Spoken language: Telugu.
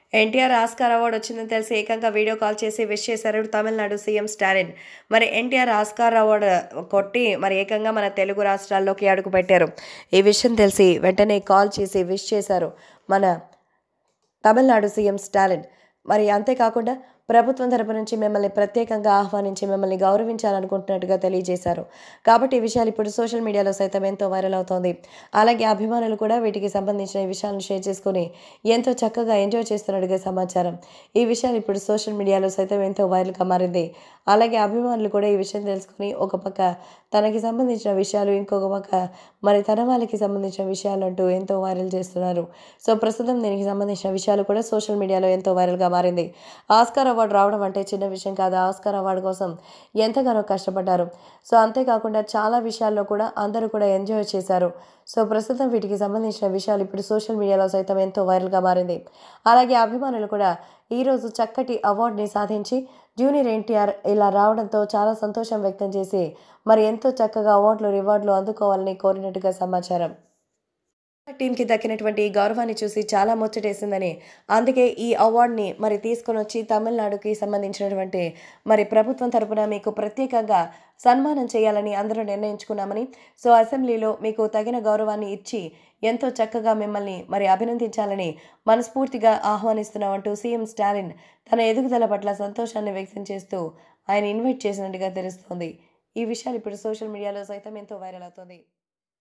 ఎన్టీఆర్ ఆస్కార్ అవార్డు వచ్చిందని తెలిసి ఏకంగా వీడియో కాల్ చేసి విష్ చేశారు తమిళనాడు సీఎం స్టాలిన్ మరి ఎన్టీఆర్ ఆస్కార్ అవార్డు కొట్టి మరి ఏకంగా మన తెలుగు రాష్ట్రాల్లోకి అడుగు పెట్టారు ఈ విషయం తెలిసి వెంటనే కాల్ చేసి విష్ చేశారు మన తమిళనాడు సీఎం స్టాలిన్ మరి అంతేకాకుండా ప్రభుత్వం తరపు నుంచి మిమ్మల్ని ప్రత్యేకంగా ఆహ్వానించి మిమ్మల్ని గౌరవించాలనుకుంటున్నట్టుగా తెలియజేశారు కాబట్టి ఈ విషయాలు ఇప్పుడు సోషల్ మీడియాలో సైతం ఎంతో వైరల్ అవుతోంది అలాగే అభిమానులు కూడా వీటికి సంబంధించిన ఈ విషయాలను షేర్ చేసుకుని ఎంతో చక్కగా ఎంజాయ్ చేస్తున్నట్టుగా సమాచారం ఈ విషయాలు ఇప్పుడు సోషల్ మీడియాలో సైతం ఎంతో వైరల్గా మారింది అలాగే అభిమానులు కూడా ఈ విషయం తెలుసుకుని ఒక పక్క తనకి సంబంధించిన విషయాలు ఇంకొక పక్క మరి తన వాళ్ళకి సంబంధించిన విషయాలు అంటూ ఎంతో వైరల్ చేస్తున్నారు సో ప్రస్తుతం దీనికి సంబంధించిన విషయాలు కూడా సోషల్ మీడియాలో ఎంతో వైరల్గా మారింది ఆస్కార్ అవార్డు రావడం అంటే చిన్న విషయం కాదు ఆస్కార్ అవార్డు కోసం ఎంతగానో కష్టపడ్డారు సో అంతేకాకుండా చాలా విషయాల్లో కూడా అందరూ కూడా ఎంజాయ్ చేశారు సో ప్రస్తుతం వీటికి సంబంధించిన విషయాలు ఇప్పుడు సోషల్ మీడియాలో సైతం ఎంతో వైరల్గా మారింది అలాగే అభిమానులు కూడా ఈరోజు చక్కటి అవార్డుని సాధించి జూనియర్ ఎన్టీఆర్ ఇలా రావడంతో చాలా సంతోషం వ్యక్తం చేసి మరి ఎంతో చక్కగా అవార్డులు రివార్డులు అందుకోవాలని కోరినట్టుగా సమాచారం టీంకి దక్కినటువంటి ఈ గౌరవాన్ని చూసి చాలా ముచ్చటేసిందని అందుకే ఈ అవార్డుని మరి తీసుకొని వచ్చి తమిళనాడుకి సంబంధించినటువంటి మరి ప్రభుత్వం తరపున మీకు ప్రత్యేకంగా సన్మానం చేయాలని అందరూ నిర్ణయించుకున్నామని సో అసెంబ్లీలో మీకు తగిన గౌరవాన్ని ఇచ్చి ఎంతో చక్కగా మిమ్మల్ని మరి అభినందించాలని మనస్ఫూర్తిగా ఆహ్వానిస్తున్నామంటూ సీఎం స్టాలిన్ తన ఎదుగుదల పట్ల సంతోషాన్ని వ్యక్తం చేస్తూ ఆయన ఇన్వైట్ చేసినట్టుగా తెలుస్తోంది ఈ విషయాలు ఇప్పుడు సోషల్ మీడియాలో సైతం ఎంతో వైరల్ అవుతోంది